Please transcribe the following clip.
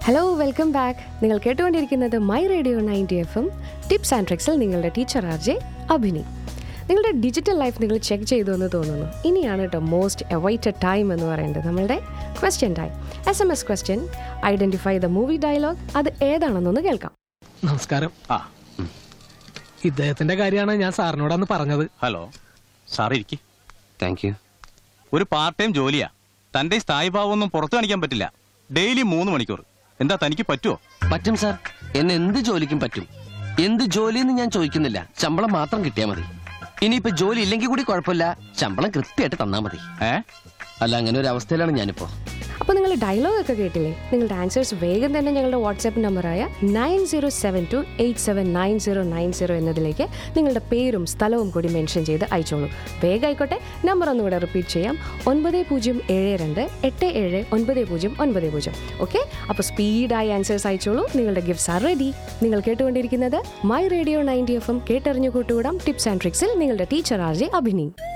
hello welcome back നിങ്ങൾ കേട്ടുകൊണ്ടിരിക്കുന്നത് my radio ninety F M tips and ട്രിക്സിൽ നിങ്ങളുടെ ടീച്ചർ ആർ ജെ അഭിനി നിങ്ങളുടെ ഡിജിറ്റൽ ലൈഫ് നിങ്ങൾ ചെക്ക് ചെയ്തു എന്ന് തോന്നുന്നു ഇനിയാണ് കേട്ടോ മോസ്റ്റ് അവൈറ്റഡ് ടൈം എന്ന് പറയുന്നത് നമ്മളുടെ question time S M S question identify the movie dialogue അത് ഏതാണെന്നൊന്ന് കേൾക്കാം നമസ്കാരം ആ ഇദ്ദേഹത്തിന്റെ കാര്യമാണ് ഞാൻ സാറിനോടന്ന് പറഞ്ഞത് ഹലോ സാർ ഇരിക്കി താങ്ക് യു ഒരു പാർട്ട് ടൈം ജോലിയാ തന്റെ സ്ഥായി ഭാവമൊന്നും പുറത്തു കാണിക്കാൻ പറ്റില്ല ഡെയിലി മൂന്ന് മണിക്കൂർ എന്താ തനിക്ക് പറ്റുമോ പറ്റും സാർ എന്നെ എന്ത് ജോലിക്കും പറ്റും എന്ത് ജോലിയെന്ന് ഞാൻ ചോദിക്കുന്നില്ല ശമ്പളം മാത്രം കിട്ടിയാൽ മതി ഇനിയിപ്പോ ജോലി ഇല്ലെങ്കിൽ കൂടി കുഴപ്പമില്ല ശമ്പളം കൃത്യമായിട്ട് തന്നാ മതി ഏ അല്ല അങ്ങനെ ഒരു അവസ്ഥയിലാണ് ഞാനിപ്പോ അപ്പോൾ നിങ്ങൾ ഡയലോഗ് ഒക്കെ കേട്ടില്ലേ നിങ്ങളുടെ ആൻസേഴ്സ് വേഗം തന്നെ ഞങ്ങളുടെ വാട്സാപ്പ് നമ്പറായ nine zero seven two eight seven nine zero nine zero എന്നതിലേക്ക് നിങ്ങളുടെ പേരും സ്ഥലവും കൂടി മെൻഷൻ ചെയ്ത് അയച്ചോളൂ വേഗം ആയിക്കോട്ടെ നമ്പർ ഒന്നുകൂടെ റിപ്പീറ്റ് ചെയ്യാം ഒൻപത് പൂജ്യം ഏഴ് രണ്ട് എട്ട് ഏഴ് ഒൻപത് പൂജ്യം ഒൻപത് പൂജ്യം ഓക്കെ അപ്പോൾ സ്പീഡായി ആൻസേഴ്സ് അയച്ചോളൂ നിങ്ങളുടെ ഗിഫ്റ്റ്സ് ആർ റെഡി നിങ്ങൾ കേട്ടുകൊണ്ടിരിക്കുന്നത് my radio ninety F M കേട്ടറിഞ്ഞു കൂട്ടുകൂടാം ടിപ്സ് ആൻഡ് ട്രിക്സിൽ നിങ്ങളുടെ ടീച്ചർ ആർ ജെ അഭിനി